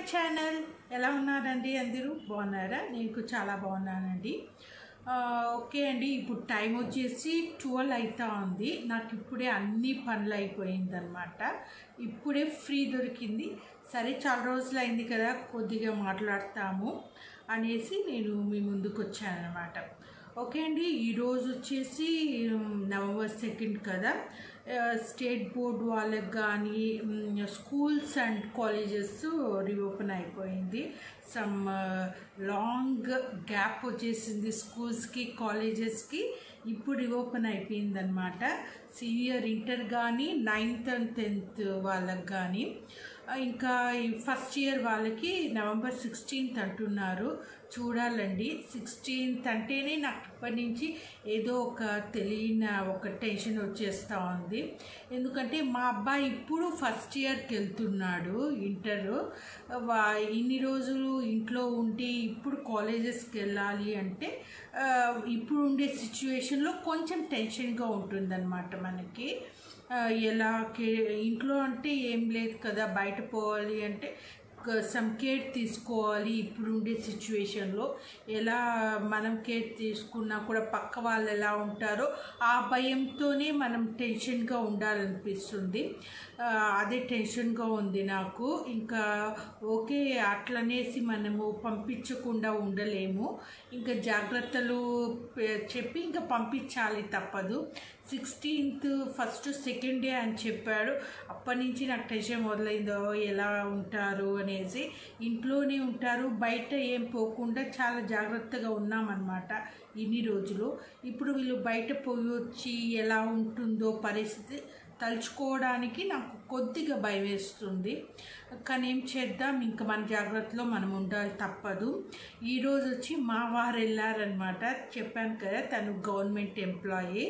channel ఎలా ఉన్నారండి అందరూ బాగున్నారా నేను చాలా బాగున్నానండి ఆ, ఓకే అండి ఇప్పుడు టైం వచ్చేసి ట్వెల్వ్ అవుతా ఉంది నాకు ఇప్పుడే అన్ని పనులు అయిపోయిందనమాట ఇప్పుడే ఫ్రీ దొరికింది సరే చాలా రోజులు అయింది కదా కొద్దిగా మాట్లాడతాము అనేసి నేను మీ ముందుకు వచ్చానమాట ఓకే అండి ఈరోజు వచ్చేసి ఉమ్, నవంబర్ సెకండ్ కదా ఆ, స్టేట్ బోర్డ్ వాళ్ళకి కానీ ఉమ్, స్కూల్స్ అండ్ కాలేజెస్ రీఓపెన్ అయిపోయింది సమ్ లాంగ్ గ్యాప్ వచ్చేసింది స్కూల్స్కి కాలేజెస్కి ఇప్పుడు రీఓపెన్ అయిపోయిందనమాట సీనియర్ ఇంటర్ కానీ నైన్త్ అండ్ టెన్త్ వాళ్ళకి కానీ ఇంకా ఈ ఫస్ట్ ఇయర్ వాళ్ళకి నవంబర్ సిక్స్టీన్త్ అంటున్నారు చూడాలండి సిక్స్టీన్త్ అంటేనే నాకు ఇప్పటి నుంచి ఏదో ఒక తెలియని ఒక టెన్షన్ వచ్చేస్తూ ఉంది ఎందుకంటే మా అబ్బాయి ఇప్పుడు ఫస్ట్ ఇయర్కి వెళ్తున్నాడు ఇంటర్ వా ఇన్ని రోజులు ఇంట్లో ఉండి ఇప్పుడు కాలేజెస్కి వెళ్ళాలి అంటే ఆ, ఇప్పుడు ఉండే సిచ్యువేషన్లో కొంచెం టెన్షన్గా ఉంటుందన్నమాట మనకి ఆ, ఎలా కే- ఇంట్లో అంటే ఏం లేదు కదా బయట పోవాలి అంటే సమ్ కేర్ తీసుకోవాలి ఇప్పుడు ఉండే సిచ్యువేషన్లో ఎలా మనం కేర్ తీసుకున్నా కూడా పక్క వాళ్ళు ఎలా ఉంటారో ఆ భయంతోనే మనం టెన్షన్గా ఉండాలనిపిస్తుంది ఆ, అదే టెన్షన్గా ఉంది నాకు ఇంకా ఓకే అట్లనేసి మనము పంపించకుండా ఉండలేము ఇంకా జాగ్రత్తలు పె- చెప్పి ఇంకా పంపించాలి తప్పదు సిక్స్టీన్త్ ఫస్ట్ సెకండ్ డే అని చెప్పాడు అప్పటి నుంచి నాకు టెన్షన్ మొదలైందో ఎలా ఉంటారు అనేసి ఇంట్లోనే ఉంటారు బయట ఏం పోకుండా చాలా జాగ్రత్తగా ఉన్నామన్నమాట ఇన్ని రోజులు ఇప్పుడు వీళ్ళు బయట పోయి వచ్చి ఎలా ఉంటుందో పరిస్థితి తలుచుకోవడానికి నాకు కొద్దిగా భయం వేస్తుంది కానీ ఏం చేద్దాం ఇంకా మన జాగ్రత్తలో మనం ఉండాలి తప్పదు ఈరోజు వచ్చి మా వారు వెళ్ళారనమాట చెప్పాను కదా తను government employee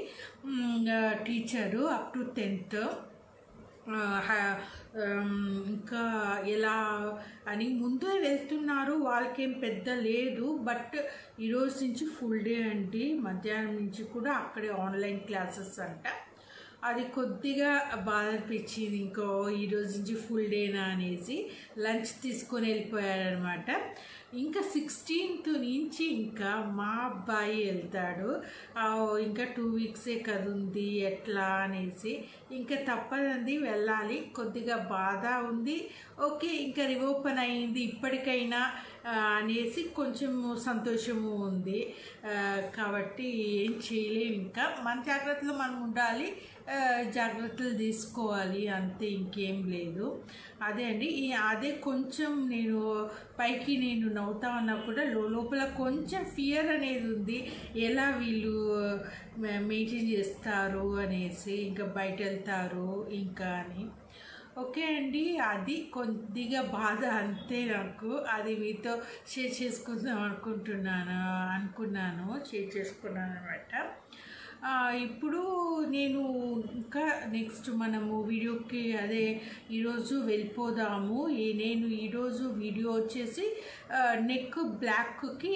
teacher up to tenth ఆ, హ- ఆమ్, ఇంకా ఎలా అని ముందే వెళ్తున్నారు వాళ్ళకేం పెద్ద లేదు బట్ ఈరోజు నుంచి ఫుల్ డే అండి మధ్యాహ్నం నుంచి కూడా అక్కడే ఆన్లైన్ క్లాసెస్ అంట అది కొద్దిగా బాధ అనిపించింది ఇంకో ఈరోజు నుంచి ఫుల్ డేనా అనేసి లంచ్ తీసుకొని వెళ్ళిపోయారనమాట ఇంకా సిక్స్టీన్త్ నుంచి ఇంకా మా అబ్బాయి వెళ్తాడు ఆ, ఇంకా టూ వీక్సే కదా ఉంది ఎట్లా అనేసి ఇంకా తప్పదండి వెళ్ళాలి కొద్దిగా బాధ ఉంది ఓకే ఇంకా రివోపెన్ అయింది ఇప్పటికైనా ఆ, అనేసి కొంచెం సంతోషము ఉంది ఆ, కాబట్టి ఏం చేయలేము ఇంకా మన జాగ్రత్తలో మనం ఉండాలి ఆ, జాగ్రత్తలు తీసుకోవాలి అంతే ఇంకేం లేదు అదే అండి ఈ అదే కొంచెం నేను పైకి నేను నవ్వుతా ఉన్నా కూడా లో- లోపల కొంచెం ఫియర్ అనేది ఉంది ఎలా వీళ్ళు మెయింటైన్ చేస్తారు అనేసి ఇంకా బయట వెళ్తారు ఇంకా అని ఓకే అండి అది కొద్దిగా బాధ అంతే నాకు అది మీతో షేర్ చేసుకుందాం అనుకుంటున్నాను అనుకున్నాను షేర్ చేసుకున్నాను అనమాట ఆ, ఇప్పుడు నేను ఇంకా నెక్స్ట్ మనము వీడియోకి అదే ఈరోజు వెళ్ళిపోదాము ఈ- నేను ఈరోజు వీడియో వచ్చేసి నెక్ బ్లాక్కి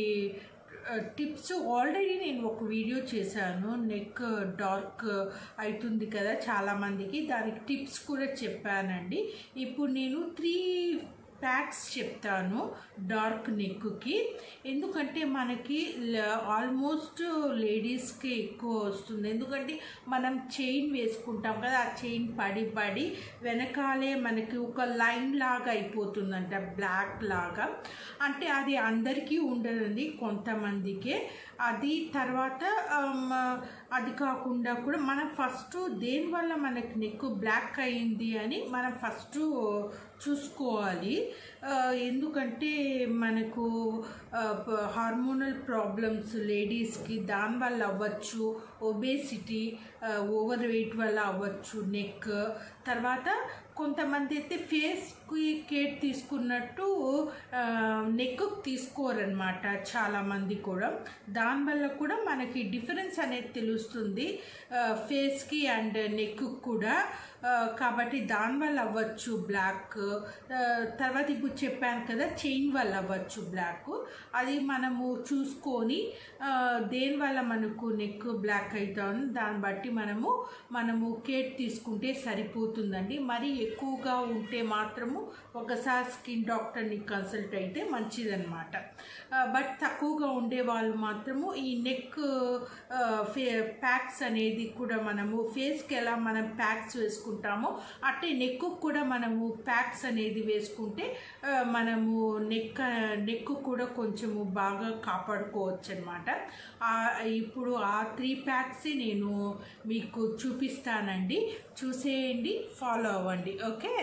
టిప్స్ ఆల్రెడీ నేను ఒక వీడియో చేశాను నెక్ డార్క్ అవుతుంది కదా చాలామందికి దానికి టిప్స్ కూడా చెప్పానండి ఇప్పుడు నేను త్రీ ప్యాక్స్ చెప్తాను డార్క్ నెక్కి ఎందుకంటే మనకి ఆల్మోస్ట్ లేడీస్కి ఎక్కువ వస్తుంది ఎందుకంటే మనం చైన్ వేసుకుంటాం కదా ఆ చైన్ పడి పడి వెనకాలే మనకి ఒక లైన్ లాగా అయిపోతుందంట బ్లాక్ లాగా అంటే అది అందరికీ ఉండదండి కొంతమందికే అది తర్వాత ఆమ్, అది కాకుండా కూడా మనం ఫస్ట్ దేనివల్ల మనకి నెక్ బ్లాక్ అయింది అని మనం ఫస్ట్ చూసుకోవాలి ఆ, ఎందుకంటే మనకు హార్మోనల్ ప్రాబ్లమ్స్ లేడీస్కి దానివల్ల అవ్వచ్చు ఒబేసిటీ ఓవర్ వెయిట్ వల్ల అవ్వచ్చు నెక్ తర్వాత కొంతమంది అయితే ఫేస్కి కేర్ తీసుకున్నట్టు నెక్ తీసుకోరనమాట చాలామంది కూడా దానివల్ల కూడా మనకి డిఫరెన్స్ అనేది తెలుస్తుంది ఫేస్కి అండ్ నెక్ కూడా ఆ, కాబట్టి దానివల్ల అవ్వచ్చు బ్లాక్ ఆ, తర్వాత ఇప్పుడు చెప్పాను కదా చైన్ వల్ల అవ్వచ్చు బ్లాక్ అది మనము చూసుకొని ఆ, దేనివల్ల మనకు నెక్ బ్లాక్ అవుతుంది దాన్ని బట్టి మనము మనము కేర్ తీసుకుంటే సరిపోతుందండి మరి ఎక్కువగా ఉంటే మాత్రము ఒకసారి స్కిన్ డాక్టర్ని కన్సల్ట్ అయితే మంచిదన్నమాట ఆ, బట్ తక్కువగా ఉండే వాళ్ళు మాత్రము ఈ నెక్ ఆ, ఫే ప్యాక్స్ అనేది కూడా మనము ఫేస్కి ఎలా మనం ప్యాక్స్ వేసుకుంటామో అట్టే నెక్ కూడా మనము ప్యాక్స్ అనేది వేసుకుంటే ఆ, మనము నెక్ నెక్ కూడా కొంచెము బాగా కాపాడుకోవచ్చు అనమాట ఇప్పుడు ఆ త్రీ ప్యాక్స్ నేను మీకు చూపిస్తానండి చూసేయండి ఫాలో అవ్వండి ఓకే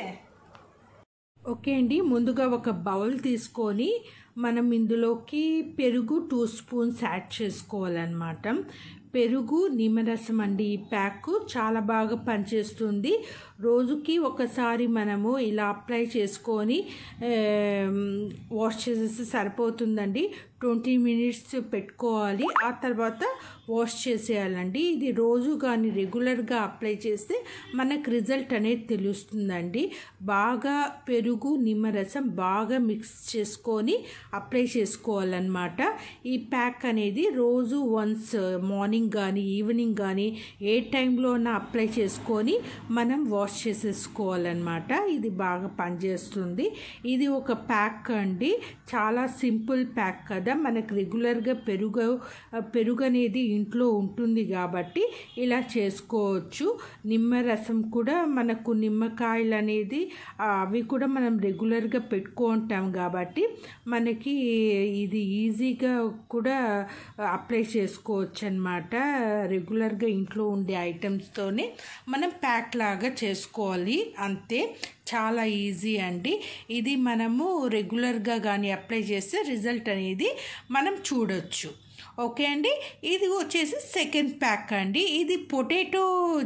ఓకే అండి ముందుగా ఒక బౌల్ తీసుకొని మనం ఇందులోకి పెరుగు టూ స్పూన్స్ యాడ్ చేసుకోవాలన్నమాట పెరుగు నిమ్మరసం అండి ఈ ప్యాక్ చాలా బాగా పనిచేస్తుంది రోజుకి ఒకసారి మనము ఇలా అప్లై చేసుకొని వాష్ చేసేస్తే సరిపోతుందండి ట్వంటీ మినిట్స్ పెట్టుకోవాలి ఆ తర్వాత వాష్ చేసేయాలండి ఇది రోజు కానీ రెగ్యులర్గా అప్లై చేస్తే మనకు రిజల్ట్ అనేది తెలుస్తుందండి బాగా పెరుగు నిమ్మరసం బాగా మిక్స్ చేసుకొని అప్లై చేసుకోవాలన్నమాట ఈ ప్యాక్ అనేది రోజు వన్స్ మార్నింగ్ కానీ ఈవినింగ్ కానీ ఏ టైంలోనా అప్లై చేసుకొని మనం వాష్ చేసేసుకోవాలన్నమాట ఇది బాగా పనిచేస్తుంది ఇది ఒక ప్యాక్ అండి చాలా సింపుల్ ప్యాక్ కదా మనకు రెగ్యులర్గా పెరుగు పెరుగు అనేది ఇంట్లో ఉంటుంది కాబట్టి ఇలా చేసుకోవచ్చు నిమ్మరసం కూడా మనకు నిమ్మకాయలు అనేది ఆ, అవి కూడా మనం రెగ్యులర్గా పెట్టుకుంటాం కాబట్టి మనకి ఇది ఈజీగా కూడా అప్లై చేసుకోవచ్చు అనమాట రెగ్యులర్గా ఇంట్లో ఉండే ఐటమ్స్తోనే మనం ప్యాక్ లాగా చేసుకోవాలి అంతే చాలా ఈజీ అండి ఇది మనము రెగ్యులర్గా కానీ అప్లై చేస్తే రిజల్ట్ అనేది మనం చూడొచ్చు ఓకే అండి ఇది వచ్చేసి సెకండ్ ప్యాక్ అండి ఇది పొటాటో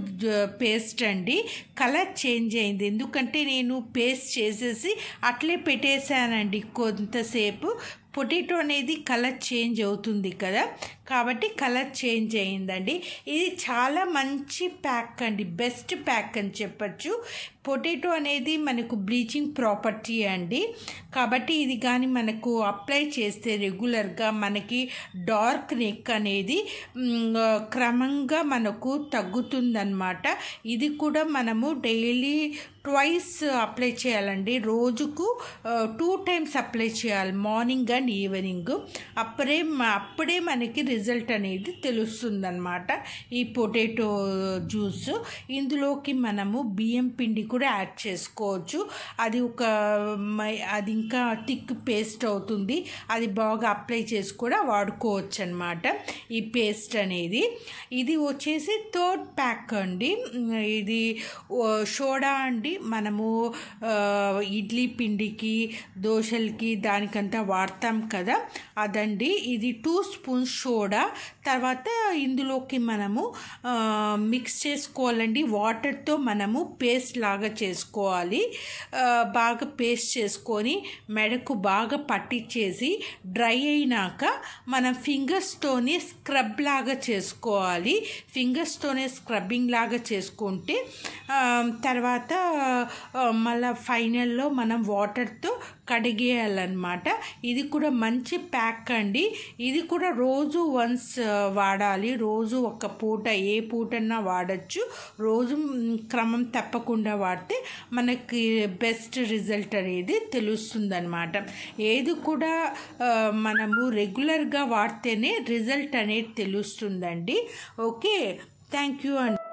పేస్ట్ అండి కలర్ చేంజ్ అయింది ఎందుకంటే నేను పేస్ట్ చేసేసి అట్లే పెట్టేశానండి కొంతసేపు పొటాటో అనేది కలర్ చేంజ్ అవుతుంది కదా కాబట్టి కలర్ చేంజ్ అయిందండి ఇది చాలా మంచి ప్యాక్ అండి బెస్ట్ ప్యాక్ అని చెప్పచ్చు పొటాటో అనేది మనకు బ్లీచింగ్ ప్రాపర్టీ అండి కాబట్టి ఇది కానీ మనకు అప్లై చేస్తే రెగ్యులర్గా మనకి డార్క్ నెక్ అనేది మ్, క్రమంగా మనకు తగ్గుతుందన్నమాట ఇది కూడా మనము డైలీ ట్వైస్ అప్లై చేయాలండి రోజుకు టూ టైమ్స్ అప్లై చేయాలి మార్నింగ్ అండ్ ఈవినింగ్ అప్పుడే మ- అప్పుడే మనకి రిజల్ట్ అనేది తెలుస్తుందన్నమాట ఈ పొటాటో జ్యూస్ ఇందులోకి మనము బియ్యం పిండి కూడా యాడ్ చేసుకోవచ్చు అది ఒక మై- అది ఇంకా థిక్ పేస్ట్ అవుతుంది అది బాగా అప్లై చేసి కూడా వాడుకోవచ్చు అనమాట ఈ పేస్ట్ అనేది ఇది వచ్చేసి థర్డ్ ప్యాక్ అండి ఇది ఓ, సోడా అండి మనము ఆ, ఇడ్లీ పిండికి దోశలకి దానికంతా వాడతాం కదా అదండి ఇది టూ స్పూన్స్ సోడా తర్వాత ఇందులోకి మనము ఆ, మిక్స్ చేసుకోవాలండి వాటర్తో మనము పేస్ట్ లాగా చేసుకోవాలి ఆ, బాగా పేస్ట్ చేసుకొని మెడకు బాగా పట్టించేసి డ్రై అయినాక మనం ఫింగర్స్తోనే స్క్రబ్ లాగా చేసుకోవాలి ఫింగర్స్తోనే స్క్రబ్బింగ్ లాగా చేసుకుంటే ఆ, తర్వాత ఆ, మళ్ళా ఫైనల్లో మనం వాటర్తో కడిగేయాలన్నమాట ఇది కూడా మంచి ప్యాక్ అండి ఇది కూడా రోజు వన్స్ వాడాలి రోజు ఒక పూట ఏ పూటన్నా వాడచ్చు రోజు మ్, క్రమం తప్పకుండా వాడితే మనకి బెస్ట్ రిజల్ట్ అనేది తెలుస్తుందన్నమాట ఏది కూడా ఆ, మనము రెగ్యులర్గా వాడితేనే రిజల్ట్ అనేది తెలుస్తుందండి ఓకే థ్యాంక్ యూ అండి